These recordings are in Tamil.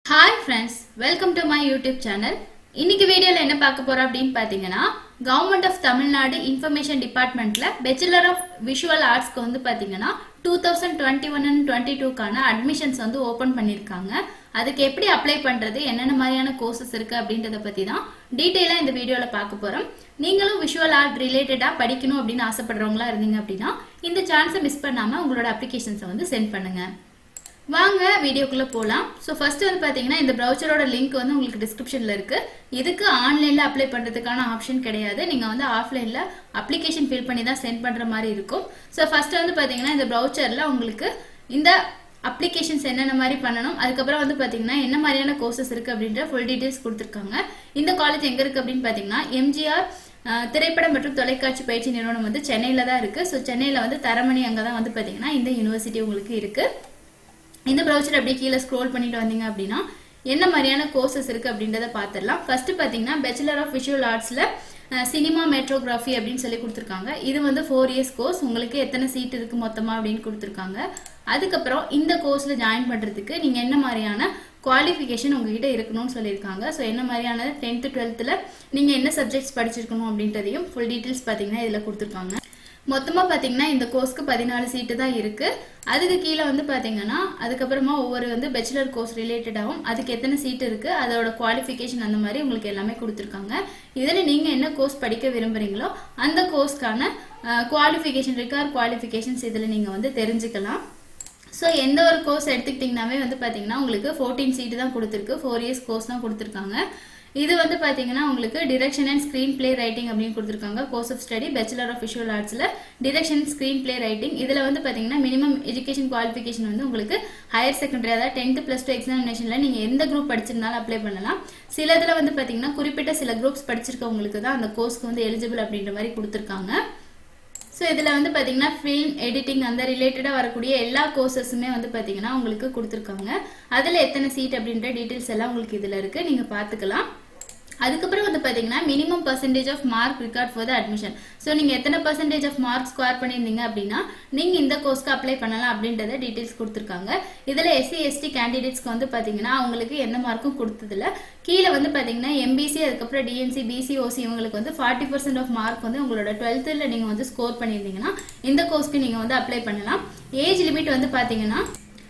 hi friends welcome to my YouTube channel இன்னைக்கு வீடியோவில் என்ன பார்க்க போறோம் அப்படின்னு பார்த்தீங்கன்னா கவர்மெண்ட் ஆஃப் தமிழ்நாடு இன்ஃபர்மேஷன் டிபார்ட்மெண்ட்ல பேச்சுலர் ஆஃப் விஷுவல் ஆர்ட்ஸ்க்கு வந்து பார்த்தீங்கன்னா two thousand twenty one and twenty டூக்கான அட்மிஷன்ஸ் வந்து ஓப்பன் பண்ணியிருக்காங்க அதுக்கு எப்படி அப்ளை பண்ணுறது என்னென்ன மாதிரியான கோர்சஸ் இருக்குது அப்படின்றத பற்றி தான் டீட்டெயிலாக இந்த வீடியோவில் பார்க்க போகிறோம் நீங்களும் விஷுவல் ஆர்ட் ரிலேட்டடாக படிக்கணும் அப்படின்னு ஆசைப்படுறவங்களா இருந்தீங்க அப்படின்னா இந்த சான்ஸை மிஸ் பண்ணாமல் உங்களோட அப்ளிகேஷன்ஸை வந்து சென்ட் பண்ணுங்கள் வாங்க வீடியோக்குள்ளே போகலாம் ஸோ ஃபர்ஸ்ட் வந்து பார்த்தீங்கன்னா இந்த ப்ரௌச்சரோட லிங்க் வந்து உங்களுக்கு டிஸ்கிரிப்ஷனில் இருக்குது இதுக்கு ஆன்லைனில் அப்ளை பண்ணுறதுக்கான ஆப்ஷன் கிடையாது நீங்கள் வந்து ஆஃப்லைனில் அப்ளிகேஷன் ஃபில் பண்ணி தான் சென்ட் பண்ணுற மாதிரி இருக்கும் ஸோ ஃபர்ஸ்ட் வந்து பார்த்தீங்கன்னா இந்த ப்ரௌச்சரில் உங்களுக்கு இந்த அப்ளிகேஷன்ஸ் என்னென்ன மாதிரி பண்ணணும் அதுக்கப்புறம் வந்து பார்த்தீங்கன்னா என்ன மாதிரியான கோர்சஸ் இருக்குது அப்படின்ற ஃபுல் டீட்டெயில்ஸ் கொடுத்துருக்காங்க இந்த காலேஜ் எங்கே இருக்குது அப்படின்னு பார்த்தீங்கன்னா எம்ஜிஆர் திரைப்படம் மற்றும் தொலைக்காட்சி பயிற்சி நிறுவனம் வந்து சென்னையில் தான் இருக்குது ஸோ சென்னையில் வந்து தரமணி அங்கே தான் வந்து பார்த்தீங்கன்னா இந்த யூனிவர்சிட்டி உங்களுக்கு இருக்குது இந்த ப்ரௌச்சர் அப்படியே கீழே ஸ்க்ரோல் பண்ணிட்டு வந்தீங்க அப்படின்னா என்ன மாதிரியான கோர்சஸ் இருக்குது அப்படின்றத பார்த்துடலாம் ஃபர்ஸ்ட் பார்த்தீங்கன்னா பேச்சுலர் ஆஃப் விஷுவல் ஆர்ட்ஸில் சினிமா மெட்ரோகிராஃபி அப்படின்னு சொல்லி கொடுத்துருக்காங்க இது வந்து ஃபோர் இயர்ஸ் கோர்ஸ் உங்களுக்கு எத்தனை சீட் இருக்குது மொத்தமாக அப்படின்னு கொடுத்துருக்காங்க அதுக்கப்புறம் இந்த கோர்ஸில் ஜாயின் பண்ணுறதுக்கு நீங்கள் என்ன மாதிரியான குவாலிஃபிகேஷன் உங்ககிட்ட இருக்கணும்னு சொல்லியிருக்காங்க ஸோ என்ன மாதிரியான டென்த்து டுவெல்த்தில் நீங்கள் என்ன சப்ஜெக்ட்ஸ் படிச்சிருக்கணும் அப்படின்றதையும் ஃபுல் டீட்டெயில்ஸ் பார்த்தீங்கன்னா இதில் கொடுத்துருக்காங்க மொத்தமாக பார்த்தீங்கன்னா இந்த கோர்ஸ்க்கு பதினாலு சீட்டு தான் இருக்குது அதுக்கு கீழே வந்து பார்த்தீங்கன்னா அதுக்கப்புறமா ஒவ்வொரு வந்து பேச்சுலர் கோர்ஸ் ரிலேட்டடாகவும் அதுக்கு எத்தனை சீட் இருக்குது அதோட குவாலிஃபிகேஷன் அந்த மாதிரி உங்களுக்கு எல்லாமே கொடுத்துருக்காங்க இதில் நீங்கள் என்ன கோர்ஸ் படிக்க விரும்புகிறீங்களோ அந்த கோர்ஸ்க்கான குவாலிஃபிகேஷன் ரிகார் குவாலிஃபிகேஷன்ஸ் இதில் நீங்கள் வந்து தெரிஞ்சுக்கலாம் ஸோ எந்த ஒரு கோர்ஸ் எடுத்துக்கிட்டிங்கனாவே வந்து பார்த்தீங்கன்னா உங்களுக்கு ஃபோர்டீன் சீட்டு தான் கொடுத்துருக்கு ஃபோர் இயர்ஸ் கோர்ஸ் தான் கொடுத்துருக்காங்க இது வந்து பார்த்தீங்கன்னா உங்களுக்கு direction and screenplay writing அப்படின்னு கொடுத்துருக்காங்க course of study bachelor of visual ஆர்ட்ஸில் டிரெக்ஷன் ஸ்க்ரீன் பிளே ரைட்டிங் இதில் வந்து பார்த்தீங்கன்னா மினிமம் எஜுகேஷன் குவாலிஃபிகேஷன் வந்து உங்களுக்கு ஹையர் செகண்டரி அதாவது டென்த்து ப்ளஸ் டூ எக்ஸாமினேஷனில் நீங்கள் எந்த குரூப் படிச்சிருந்தாலும் அப்ளை பண்ணலாம் சில இதில் வந்து பார்த்தீங்கன்னா குறிப்பிட்ட சில குரூப்ஸ் படிச்சிருக்கவங்களுக்கு தான் அந்த கோர்ஸ்க்கு வந்து எலிஜிபிள் அப்படின்ற மாதிரி கொடுத்துருக்காங்க ஸோ இதில் வந்து பார்த்தீங்கன்னா ஃபில்ம் எடிட்டிங் அந்த ரிலேட்டடாக வரக்கூடிய எல்லா கோர்சஸுமே வந்து பார்த்தீங்கன்னா உங்களுக்கு கொடுத்துருக்காங்க அதில் எத்தனை சீட் அப்படின்ற டீட்டெயில்ஸ் எல்லாம் உங்களுக்கு இதில் இருக்குது நீங்கள் பார்த்துக்கலாம் அதுக்கப்புறம் வந்து பார்த்தீங்கன்னா minimum percentage of mark required for the admission so நீங்கள் எத்தனை பர்சன்டேஜ் ஆஃப் மார்க் ஸ்கோர் பண்ணியிருந்தீங்க அப்படின்னா நீங்கள் இந்த கோர்ஸ்க்கு அப்ளை பண்ணலாம் அப்படின்றத டீட்டெயில்ஸ் கொடுத்துருக்காங்க இதில் எஸ்சி எஸ்டி கேண்டிடேட்ஸ்க்கு வந்து பார்த்தீங்கன்னா அவங்களுக்கு எந்த மார்க்கும் கொடுத்ததில்ல கீழே வந்து பார்த்தீங்கன்னா எம்பிசி அதுக்கப்புறம் டிஎன்சி பிசி ஓசி இவங்களுக்கு வந்து ஃபார்ட்டி பர்சன்ட் ஆஃப் மார்க் வந்து உங்களோட டுவெல்த்தில் நீங்கள் வந்து ஸ்கோர் பண்ணியிருந்தீங்கன்னா இந்த கோர்ஸ்க்கு நீங்கள் வந்து அப்ளை பண்ணலாம் ஏஜ் லிமிட் வந்து பார்த்தீங்கன்னா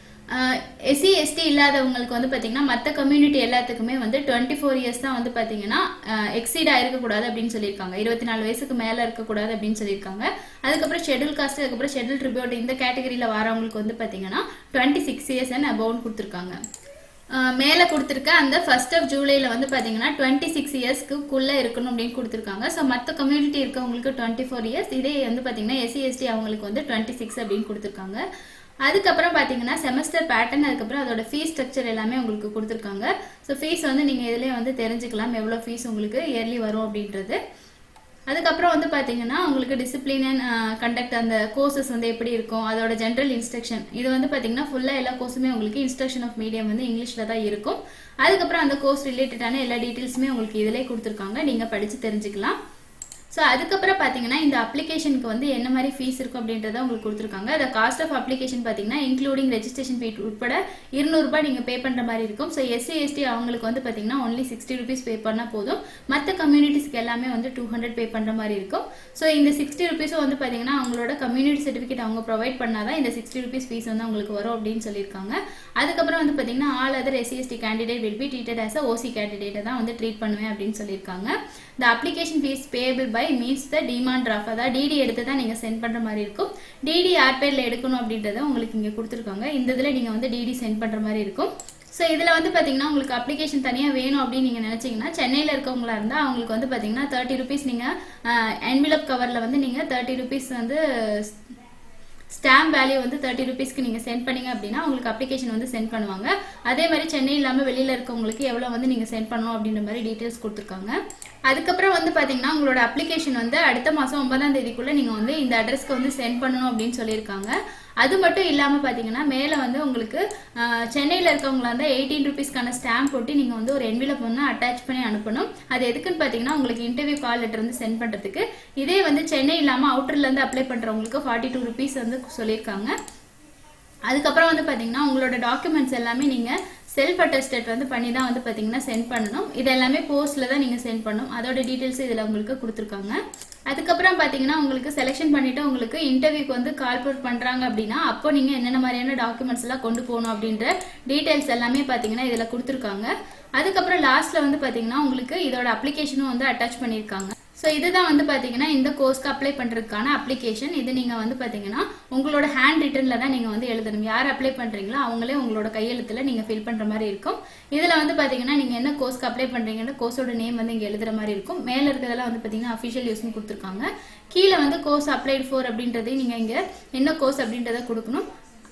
எஸ்சி எஸ்டி இல்லாதவங்களுக்கு வந்து பார்த்தீங்கன்னா மற்ற கம்யூனிட்டி எல்லாத்துக்குமே வந்து டுவெண்ட்டி ஃபோர் இயர்ஸ் தான் வந்து பார்த்தீங்கன்னா எக்ஸீட் ஆயிருக்கக்கூடாது அப்படின்னு சொல்லியிருக்காங்க இருபத்தி நாலு வயசுக்கு மேலே இருக்கக்கூடாது அப்படின்னு சொல்லியிருக்காங்க அதுக்கப்புறம் ஷெடியூல் காஸ்ட் அதுக்கப்புறம் ஷெடியூல் ட்ரிபியூட் இந்த கேட்டகரியில் வரவங்களுக்கு வந்து பார்த்தீங்கன்னா twenty six years and above கொடுத்துருக்காங்க மேலே கொடுத்துருக்க அந்த ஃபர்ஸ்ட் ஆஃப் ஜூலையில் வந்து பார்த்தீங்கன்னா டுவெண்ட்டி சிக்ஸ் இயர்ஸ்க்குள்ளே இருக்கணும் அப்படின்னு கொடுத்துருக்காங்க ஸோ மற்ற கம்யூனிட்டி இருக்கவங்களுக்கு டுவெண்ட்டி ஃபோர் இயர்ஸ் இதே வந்து பார்த்தீங்கன்னா எஸ்சி எஸ்டி அவங்களுக்கு வந்து டுவெண்ட்டி சிக்ஸ் அப்படின்னு கொடுத்துருக்காங்க அதுக்கப்புறம் பார்த்தீங்கன்னா செமஸ்டர் பேட்டர்ன் அதுக்கப்புறம் அதோட ஃபீஸ் ஸ்ட்ரக்சர் எல்லாமே உங்களுக்கு கொடுத்துருக்காங்க ஸோ ஃபீஸ் வந்து நீங்கள் இதிலே வந்து தெரிஞ்சுக்கலாம் எவ்வளோ ஃபீஸ் உங்களுக்கு இயர்லி வரும் அப்படின்றது அதுக்கப்புறம் வந்து பார்த்தீங்கன்னா உங்களுக்கு டிசிப்ளின் அண்ட் கண்டக்ட் அந்த கோர்சஸ் வந்து எப்படி இருக்கும் அதோட ஜென்ரல் இன்ஸ்ட்ரக்ஷன் இது வந்து பார்த்தீங்கன்னா ஃபுல்லாக எல்லா கோர்ஸுமே உங்களுக்கு இன்ஸ்ட்ரக்ஷன் ஆஃப் மீடியம் வந்து இங்கிலீஷில் தான் இருக்கும் அதுக்கப்புறம் அந்த கோர்ஸ் ரிலேட்டடான எல்லா டீட்டெயில்ஸுமே உங்களுக்கு இதிலே கொடுத்துருக்காங்க நீங்கள் படித்து தெரிஞ்சுக்கலாம் ஸோ அதுக்கப்புறம் பார்த்தீங்கன்னா இந்த அப்ளிகேஷனுக்கு வந்து என்ன மாதிரி ஃபீஸ் இருக்கும் அப்படின்றத உங்களுக்கு கொடுத்துருக்காங்க அந்த காஸ்ட் ஆஃப் அப்ளிகேஷன் பார்த்தீங்கன்னா இன்க்ளூடிங் ரெஜிஸ்ட்ரேஷன் ஃபீ உட்பட இருநூறுபா நீங்கள் பே பண்ணுற மாதிரி இருக்கும் ஸோ எஸ்சி எஸ்டி அவங்களுக்கு வந்து பார்த்தீங்கன்னா ஒன்லி சிக்ஸ்டி ருபீஸ் பே பண்ணால் போதும் மற்ற கம்யூனிட்டிஸ்க்கு எல்லாமே வந்து டூ ஹண்ட்ரட் பே பண்ணுற மாதிரி இருக்கும் ஸோ இந்த சிக்ஸ்டி ருபீஸும் வந்து பார்த்தீங்கன்னா அவங்களோட கம்யூனிட்டி சர்டிஃபிகேட் அவங்க ப்ரொவைட் பண்ணால் தான் இந்த சிக்ஸ்டி ருபீஸ் ஃபீஸ் வந்து அவங்களுக்கு வரும் அப்படின்னு சொல்லியிருக்காங்க அதுக்கப்புறம் வந்து பார்த்தீங்கன்னா all other SC ST candidate will be treated as a OC கேண்டிடேட்டை தான் வந்து ட்ரீட் பண்ணுவேன் அப்படின்னு சொல்லியிருக்காங்க the application fees payable by means the demand draft அதாவது டிடி எடுத்து தான் நீங்கள் சென்ட் பண்ணுற மாதிரி இருக்கும் டிடி யார் பேரில் எடுக்கணும் அப்படின்றத உங்களுக்கு இங்கே கொடுத்துருக்காங்க இந்த இதில் நீங்கள் வந்து டிடி சென்ட் பண்ணுற மாதிரி இருக்கும் ஸோ இதில் வந்து பார்த்தீங்கன்னா உங்களுக்கு அப்ளிகேஷன் தனியாக வேணும் அப்படின்னு நீங்கள் நினச்சிங்கன்னா சென்னையில் இருக்கவங்களா இருந்தால் அவங்களுக்கு வந்து பார்த்தீங்கன்னா தேர்ட்டி ருபீஸ் நீங்கள் என்விலப் கவரில் வந்து நீங்கள் தேர்ட்டி ருபீஸ் வந்து ஸ்டாம்ப் வேல்யூ வந்து தேர்ட்டி ருபீஸ்க்கு நீங்கள் சென்ட் பண்ணீங்க அப்படின்னா உங்களுக்கு அப்ளிகேஷன் வந்து சென்ட் பண்ணுவாங்க அதே மாதிரி சென்னை இல்லாமல் வெளியில் இருக்கவங்களுக்கு எவ்வளோ வந்து நீங்கள் சென்ட் பண்ணணும் அப்படின்ற மாதிரி டீட்டெயில்ஸ் கொடுத்துருக்காங்க அதுக்கப்புறம் வந்து பார்த்தீங்கன்னா உங்களோட அப்ளிகேஷன் வந்து அடுத்த மாதம் ஒன்பதாம் தேதிக்குள்ளே நீங்கள் வந்து இந்த அட்ரஸ்க்கு வந்து சென்ட் பண்ணணும் அப்படின்னு சொல்லியிருக்காங்க அது மட்டும் இல்லாமல் பார்த்தீங்கன்னா மேலே வந்து உங்களுக்கு சென்னையில் இருக்கவங்களா இருந்தால் எயிட்டீன் ருபீஸ்க்கான ஸ்டாம்ப் போட்டு நீங்கள் வந்து ஒரு என்விலப் ஒன்று அட்டாச் பண்ணி அனுப்பணும் அது எதுக்குன்னு பார்த்தீங்கன்னா உங்களுக்கு இன்டர்வியூ கால் லெட்டர் வந்து சென்ட் பண்ணுறதுக்கு இதே வந்து சென்னை இல்லாமல் அவுட்டர்லேருந்து அப்ளை பண்ணுறவங்களுக்கு ஃபார்ட்டி டூ ருபீஸ் வந்து சொல்லியிருக்காங்க அதுக்கப்புறம் வந்து பார்த்தீங்கன்னா உங்களோட டாக்குமெண்ட்ஸ் எல்லாமே நீங்கள் செல்ஃப் அட்டஸ்டட் வந்து பண்ணி தான் வந்து பார்த்தீங்கன்னா சென்ட் பண்ணணும் இது எல்லாமே போஸ்ட்ல தான் நீங்கள் சென்ட் பண்ணணும் அதோட டீட்டெயில்ஸ் இதில் உங்களுக்கு கொடுத்துருக்காங்க அதுக்கப்புறம் பார்த்தீங்கன்னா உங்களுக்கு செலெக்ஷன் பண்ணிட்டு உங்களுக்கு இன்டர்வியூக்கு வந்து கால் பண்ணுறாங்க அப்படின்னா அப்போ நீங்கள் என்னென்ன மாதிரியான டாக்குமெண்ட்ஸ் எல்லாம் கொண்டு போகணும் அப்படின்ற டீட்டெயில்ஸ் எல்லாமே பார்த்தீங்கன்னா இதில் கொடுத்துருக்காங்க அதுக்கப்புறம் லாஸ்ட்ல வந்து பார்த்தீங்கன்னா உங்களுக்கு இதோட அப்ளிகேஷனும் வந்து அட்டாச் பண்ணியிருக்காங்க ஸோ இதுதான் வந்து பார்த்தீங்கன்னா இந்த கோர்ஸ்க்கு அப்ளை பண்ணுறதுக்கான அப்ளிகேஷன் இது நீங்கள் வந்து பார்த்தீங்கன்னா உங்களோட ஹேண்ட் ரிட்டனில் தான் நீங்கள் வந்து எழுதணும் யார் அப்ளை பண்ணுறீங்களோ அவங்களே உங்களோட கையெழுத்தில் நீங்கள் ஃபில் பண்ணுற மாதிரி இருக்கும் இதில் வந்து பார்த்தீங்கன்னா நீங்கள் என்ன கோர்ஸ்க்கு அப்ளை பண்ணுறீங்கன்னு கோர்ஸோட நேம் வந்து இங்கே எழுதுற மாதிரி இருக்கும் மேலே இருக்கிறதெல்லாம் வந்து பார்த்தீங்கன்னா அஃபிஷியல் யூஸ்னு கொடுத்துருக்காங்க கீழே வந்து கோர்ஸ் அப்ளைட் ஃபோர் அப்படின்றதையும் நீங்கள் இங்கே என்ன கோர்ஸ் அப்படின்றத கொடுக்கணும்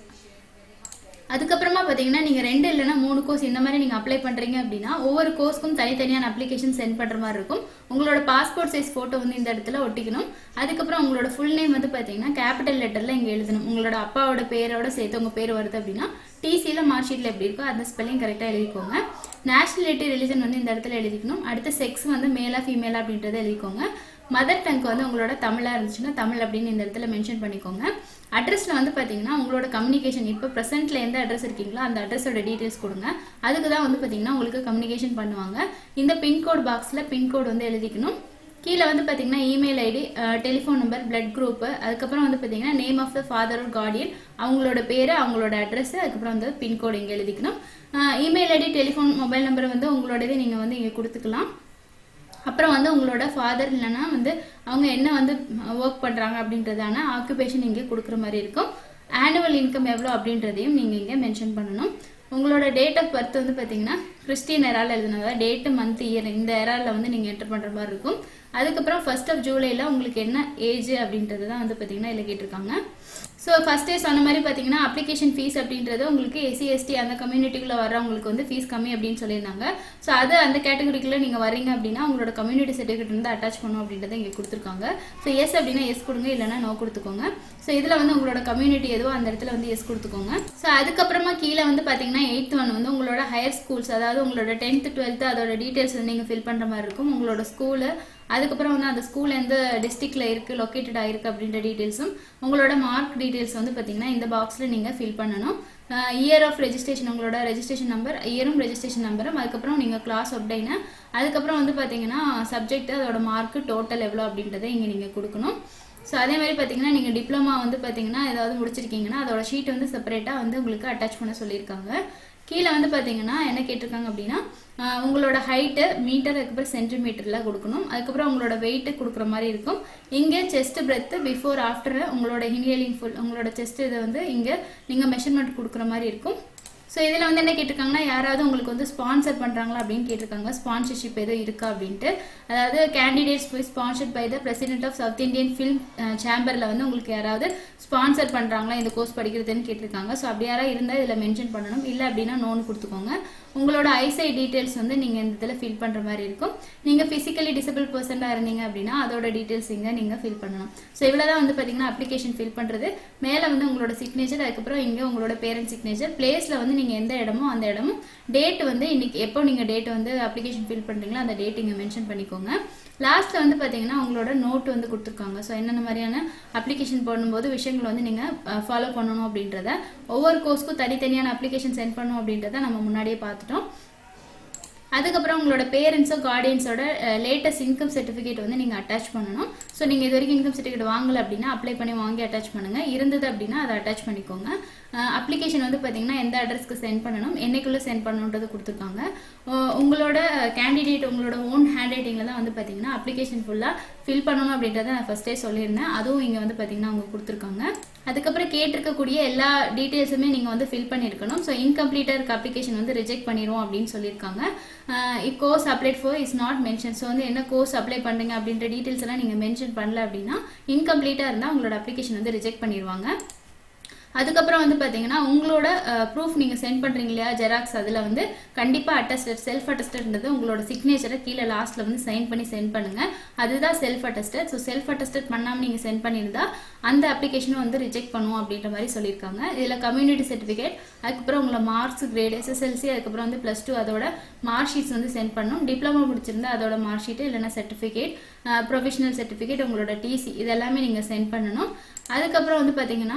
அதுக்கப்புறமா பார்த்தீங்கன்னா நீங்கள் ரெண்டு இல்லைன்னா மூணு கோர்ஸ் இந்த மாதிரி நீங்கள் அப்ளை பண்ணுறீங்க அப்படின்னா ஒவ்வொரு கோர்ஸ்க்கும் தனித்தனியான அப்ளிகேஷன் சென்ட் பண்ணுற மாதிரி இருக்கும் உங்களோட பாஸ்போர்ட் சைஸ் ஃபோட்டோ வந்து இந்த இடத்துல ஒட்டிக்கணும் அதுக்கப்புறம் உங்களோட ஃபுல் நேம் வந்து பார்த்தீங்கன்னா கேபிட்டல் லெட்டரில் இங்கே எழுதணும் உங்களோட அப்பாவோட பேரோட சேர்த்து உங்கள் பேர் வருது அப்படின்னா டிசியில் மார்க் ஷீட்டில் எப்படி இருக்கோ அந்த ஸ்பெல்லிங் கரெக்டாக எழுதிக்கோங்க நேஷனாலிட்டி ரிலிஜன் வந்து இந்த இடத்துல எழுதிக்கணும் அடுத்த செக்ஸ் வந்து மேலா ஃபீமேலா அப்படின்றத எழுதிக்கோங்க மதர் டங்க் வந்து உங்களோட தமிழாக இருந்துச்சுன்னா தமிழ் அப்படின்னு இந்த இடத்துல மென்ஷன் பண்ணிக்கோங்க அட்ரஸில் வந்து பார்த்தீங்கன்னா உங்களோட கம்யூனிகேஷன் இப்போ ப்ரெசென்ட்டில் எந்த அட்ரஸ் இருக்கீங்களோ அந்த அட்ரஸோட டீட்டெயில்ஸ் கொடுங்க அதுக்கு தான் வந்து பார்த்தீங்கன்னா உங்களுக்கு கம்யூனிகேஷன் பண்ணுவாங்க இந்த பின்கோட் பாக்ஸில் பின்கோட் வந்து எழுதிக்கணும் கீழே வந்து பார்த்தீங்கன்னா email ID telephone number blood group அதுக்கப்புறம் வந்து பார்த்தீங்கன்னா நேம் ஆஃப் த ஃபாதர் ஒரு கார்டியன் அவங்களோட பேர் அவங்களோட அட்ரஸ் அதுக்கப்புறம் வந்து பின்கோடு இங்கே எழுதிக்கணும் email ID telephone mobile number வந்து உங்களோடதே நீங்கள் வந்து இங்கே கொடுத்துக்கலாம் அப்புறம் வந்து உங்களோட ஃபாதர் இல்லைன்னா வந்து அவங்க என்ன வந்து ஒர்க் பண்ணுறாங்க அப்படின்றதான ஆக்குபேஷன் இங்கே கொடுக்குற மாதிரி இருக்கும் ஆனுவல் இன்கம் எவ்வளோ அப்படின்றதையும் நீங்கள் இங்கே மென்ஷன் பண்ணணும் உங்களோட டேட் ஆஃப் பர்த் வந்து பார்த்தீங்கன்னா கிறிஸ்டின் எரால் எழுதுனதா டேட்டு மந்த் இயர் இந்த எராலில் வந்து நீங்கள் என்டர் பண்ணுற மாதிரி இருக்கும் அதுக்கப்புறம் ஃபர்ஸ்ட் ஆஃப் ஜூலையில் உங்களுக்கு என்ன ஏஜ் அப்படின்றது தான் வந்து பார்த்தீங்கன்னா இதில் கேட்டிருக்காங்க ஸோ ஃபஸ்ட்டே சொன்ன மாதிரி பார்த்தீங்கன்னா அப்ளிகேஷன் ஃபீஸ் அப்படின்றது உங்களுக்கு எஸ்சி எஸ்டி அந்த கம்யூனிட்டிக்குள்ளே வரவங்களுக்கு வந்து ஃபீஸ் கம்மி அப்படின்னு சொல்லியிருந்தாங்க ஸோ அது அந்த கேட்டகரிக்குள்ளே நீங்கள் வரீங்க அப்படின்னா உங்களோட கம்யூனிட்டி சர்டிஃபிகேட் வந்து அட்டாச் பண்ணும் அப்படின்றத இங்கே கொடுத்துருக்காங்க ஸோ எஸ் அப்படின்னா எஸ் கொடுங்க இல்லைனா நோ கொடுத்துக்கோங்க ஸோ இதில் வந்து உங்களோட கம்யூனிட்டி எதுவோ அந்த இடத்துல வந்து எஸ் கொடுத்துக்கோங்க ஸோ அதுக்கப்புறமா கீழே வந்து பார்த்தீங்கன்னா எயித் ஒன் வந்து உங்களோட ஹையர் ஸ்கூல்ஸ் அதாவது உங்களோட டென்த்து டுவெல்த்து அதோட டீட்டெயில்ஸ் வந்து நீங்கள் ஃபில் பண்ணுற மாதிரி இருக்கும் உங்களோட ஸ்கூலு அதுக்கப்புறம் வந்து அந்த ஸ்கூல் எந்த டிஸ்ட்ரிக்ட்ல இருக்கு லொக்கேட்டட் ஆயிருக்கு அப்படின்ற டீட்டெயில்ஸும் உங்களோட மார்க் டீட்டெயில்ஸ் வந்து பார்த்தீங்கன்னா இந்த பாக்ஸில் நீங்கள் ஃபில் பண்ணணும் இயர் ஆஃப் ரெஜிஸ்ட்ரேஷன் உங்களோட ரெஜிஸ்ட்ரேஷன் நம்பர் இயரும் ரெஜிஸ்ட்ரேஷன் நம்பரும் அதுக்கப்புறம் நீங்கள் கிளாஸ் அப்டைனு அதுக்கப்புறம் வந்து பார்த்தீங்கன்னா சப்ஜெக்ட் அதோட மார்க்கு டோட்டல் எவ்வளோ அப்படின்றத இங்கே நீங்கள் கொடுக்கணும் ஸோ அதே மாதிரி பார்த்தீங்கன்னா நீங்கள் டிப்ளமா வந்து பார்த்தீங்கன்னா ஏதாவது முடிச்சிருக்கீங்கன்னா அதோட ஷீட் வந்து செப்பரேட்டாக வந்து உங்களுக்கு அட்டாச் பண்ண சொல்லியிருக்காங்க கீழே வந்து பார்த்தீங்கன்னா என்ன கேட்டிருக்காங்க அப்படின்னா ஆஹ் உங்களோட ஹைட்டு மீட்டர் அதுக்கப்புறம் சென்டிமீட்டரில் கொடுக்கணும் அதுக்கப்புறம் உங்களோட வெயிட்டு கொடுக்குற மாதிரி இருக்கும் இங்கே செஸ்ட் பிரெத்து பிஃபோர் ஆஃப்டர் உங்களோட இன்ஹேலிங் ஃபுல் உங்களோட செஸ்ட் இதை வந்து இங்கே நீங்கள் மெஷர்மெண்ட் கொடுக்குற மாதிரி இருக்கும் ஸோ இதில் வந்து என்ன கேட்டிருக்காங்கன்னா யாராவது உங்களுக்கு வந்து ஸ்பான்சர் பண்ணுறாங்களா அப்படின்னு கேட்டிருக்காங்க ஸ்பான்சர்ஷிப் எதுவும் இருக்கா அப்படின்ட்டு அதாவது கேண்டிடேட்ஸ் போய் sponsored by the president of South Indian Film சேம்பரில் வந்து உங்களுக்கு யாராவது ஸ்பான்சர் பண்ணுறாங்களா இந்த கோர்ஸ் படிக்கிறதுன்னு கேட்டிருக்காங்க ஸோ அப்படி யாராவது இருந்தால் இதில் மென்ஷன் பண்ணணும் இல்லை அப்படின்னா நோன் கொடுத்துக்கோங்க உங்களோட ஐசை டீட்டெயில்ஸ் வந்து நீங்கள் இந்த இதில் ஃபில் பண்ணுற மாதிரி இருக்கும் நீங்கள் ஃபிசிக்கலி டிசபிள் பர்சனாக இருந்தீங்க அப்படின்னா அதோட டீட்டெயில்ஸ் இங்கே நீங்கள் ஃபில் பண்ணணும் ஸோ இவ்வளோ தான் வந்து பார்த்தீங்கன்னா அப்ளிகேஷன் ஃபில் பண்ணுறது மேலே வந்து உங்களோட சிக்னேச்சர் அதுக்கப்புறம் இங்கே உங்களோட பேரண்ட் சிக்னேச்சர் பிளேஸில் வந்து நீங்கள் எந்த இடமோ அந்த இடமும் டேட் வந்து இன்னைக்கு எப்போ நீங்கள் டேட் வந்து அப்ளிகேஷன் ஃபில் பண்ணுறீங்களோ அந்த டேட் இங்கே மென்ஷன் பண்ணிக்கோங்க லாஸ்ட்டில் வந்து பார்த்தீங்கன்னா உங்களோட நோட் வந்து கொடுத்துருக்காங்க ஸோ என்னென்ன மாதிரியான அப்ளிகேஷன் பண்ணும்போது விஷயங்கள் வந்து நீங்கள் ஃபாலோ பண்ணணும் அப்படின்றத ஒவ்வொரு கோர்ஸ்க்கும் தனித்தனியான அப்ளிகேஷன் சென்ட் பண்ணணும் அப்படின்றத நம்ம முன்னாடியே பார்த்துட்டோம் அதுக்கப்புறம் உங்களோட பேரண்ட்ஸோ கார்டியன்ஸோட லேட்டஸ்ட் இன்கம் சர்டிஃபிகேட் வந்து நீங்கள் அட்டாச் பண்ணணும் ஸோ நீங்கள் இது வரைக்கும் இன்கம் சர்டிஃபிகேட் வாங்கல அப்படின்னா அப்ளை பண்ணி வாங்கி அட்டாச் பண்ணுங்கள் இருந்தது அப்படின்னா அதை அட்டாச் பண்ணிக்கோங்க அப்ளிகேஷன் வந்து பார்த்தீங்கன்னா எந்த அட்ரஸ்க்கு சென்ட் பண்ணணும் என்னைக்குள்ளே சென்ட் பண்ணணுன்றது கொடுத்துருக்காங்க அஹ் உங்களோட கேண்டிடேட் உங்களோட ஓன் ஹேண்ட் ரைட்டிங்கில் தான் வந்து பார்த்தீங்கன்னா அப்ளிகேஷன் ஃபுல்லாக ஃபில் பண்ணணும் அப்படின்றத நான் ஃபஸ்ட்டே சொல்லியிருந்தேன் அதுவும் இங்கே வந்து பார்த்தீங்கன்னா அவங்க கொடுத்துருக்காங்க அதுக்கப்புறம் கேட்டிருக்கக்கூடிய எல்லா டீட்டெயில்ஸுமே நீங்கள் வந்து ஃபில் பண்ணியிருக்கணும் ஸோ இன்கம்ப்ளீட்டாக இருக்க அப்ளிகேஷன் வந்து ரிஜெக்ட் பண்ணிடுவோம் அப்படின்னு சொல்லியிருக்காங்க if course applied for is not mention so வந்து என்ன கோர்ஸ் அப்ளை பண்ணுறீங்க அப்படின்ற டீட்டெயில்ஸ் எல்லாம் நீங்கள் மென்ஷன் பண்ணல அப்படின்னா இன்கம்ப்ளீட்டாக இருந்தால் உங்களோட அப்ளிகேஷன் வந்து ரிஜெக்ட் பண்ணிடுவாங்க அதுக்கப்புறம் வந்து பார்த்தீங்கன்னா உங்களோட ப்ரூஃப் நீங்கள் சென்ட் பண்ணுறீங்க இல்லையா ஜெராக்ஸ் அதில் வந்து கண்டிப்பாக அட்டஸ்டட் செல்ஃப் அட்டஸ்டட்ன்றது உங்களோட சிக்னேச்சரை கீழே லாஸ்ட்டில் வந்து சைன் பண்ணி சென்ட் பண்ணுங்கள் அதுதான் self attested so self attested பண்ணாமல் நீங்கள் சென்ட் பண்ணியிருந்தா அந்த அப்ளிகேஷனும் வந்து ரிஜெக்ட் பண்ணுவோம் அப்படின்ற மாதிரி சொல்லியிருக்காங்க இதில் கம்யூனிட்டி சர்டிஃபிகேட் அதுக்கப்புறம் உங்களை மார்க்ஸ் கிரேட் எஸ்எஸ்எல்சி அதுக்கப்புறம் வந்து ப்ளஸ் டூ அதோட மார்க் ஷீட்ஸ் வந்து சென்ட் பண்ணணும் டிப்ளமோ முடிச்சிருந்தா அதோட மார்க் ஷீட்டு இல்லைன்னா சர்டிஃபிகேட் ப்ரொஃபஷனல் சர்டிஃபிகேட் உங்களோட டிசி இதெல்லாமே நீங்கள் சென்ட் பண்ணணும் அதுக்கப்புறம் வந்து பார்த்தீங்கன்னா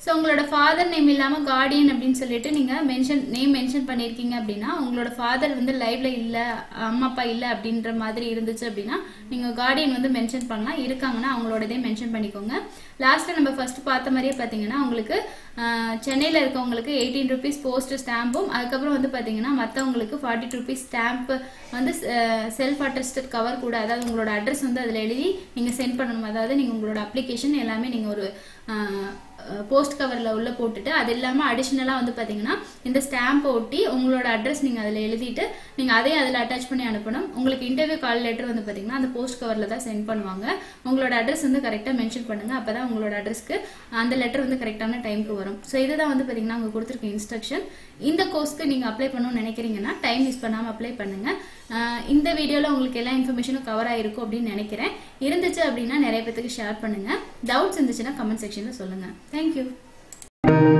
ஸோ உங்களோட ஃபாதர் நேம் இல்லாமல் கார்டியன் அப்படின்னு சொல்லிட்டு நீங்கள் மென்ஷன் நேம் மென்ஷன் பண்ணியிருக்கீங்க அப்படின்னா உங்களோட ஃபாதர் வந்து லைவ்ல இல்லை அம்மா அப்பா இல்லை அப்படின்ற மாதிரி இருந்துச்சு அப்படின்னா நீங்கள் கார்டியன் வந்து மென்ஷன் பண்ணலாம் இருக்காங்கன்னா அவங்களோடதே மென்ஷன் பண்ணிக்கோங்க லாஸ்ட்டில் நம்ம ஃபர்ஸ்ட் பார்த்த மாதிரியே பார்த்தீங்கன்னா உங்களுக்கு சென்னையில் இருக்கவங்களுக்கு எயிட்டீன் ருபீஸ் போஸ்ட் ஸ்டாம்பும் அதுக்கப்புறம் வந்து பார்த்தீங்கன்னா மற்றவங்களுக்கு ஃபார்ட்டி ருபீஸ் ஸ்டாம்ப் வந்து செல்ஃப் அட்டஸ்டட் கவர் கூட அதாவது உங்களோட அட்ரஸ் வந்து அதில் எழுதி நீங்கள் சென்ட் பண்ணணும் அதாவது நீங்கள் உங்களோட அப்ளிகேஷன் எல்லாமே நீங்கள் ஒரு போஸ்ட் கவரில் உள்ள போட்டுட்டு அது இல்லாமல் அடிஷ்னலாக வந்து பார்த்தீங்கன்னா இந்த ஸ்டாம்பை ஒட்டி உங்களோட அட்ரஸ் நீங்கள் அதில் எழுதிட்டு நீங்கள் அதையும் அதில் அட்டாச் பண்ணி அனுப்பணும் உங்களுக்கு இன்டர்வியூ கால் லெட்டர் வந்து பார்த்தீங்கன்னா அந்த போஸ்ட் கவரில் தான் சென்ட் பண்ணுவாங்க உங்களோட அட்ரஸ் வந்து கரெக்டாக மென்ஷன் பண்ணுங்கள் அப்போ தான் உங்களோட அட்ரஸ்க்கு அந்த லெட்டர் வந்து கரெக்டான டைமுக்கு வரும் ஸோ இதுதான் வந்து பார்த்தீங்கன்னா அவங்க கொடுத்துருக்க இன்ஸ்ட்ரக்ஷன் இந்த கோர்ஸ்க்கு நீங்கள் அப்ளை பண்ணணும்னு நினைக்கிறீங்கன்னா டைம் மிஸ் பண்ணாமல் அப்ளை பண்ணுங்கள் இந்த வீடியோவில் உங்களுக்கு எல்லா இன்ஃபர்மேஷனும் கவர் ஆகிருக்கும் அப்படின்னு நினைக்கிறேன் இருந்துச்சு அப்படின்னா நிறைய பேத்துக்கு ஷேர் பண்ணுங்கள் டவுட்ஸ் இருந்துச்சுன்னா கமெண்ட் செக்ஷனில் சொல்லுங்கள் தேங்க்யூ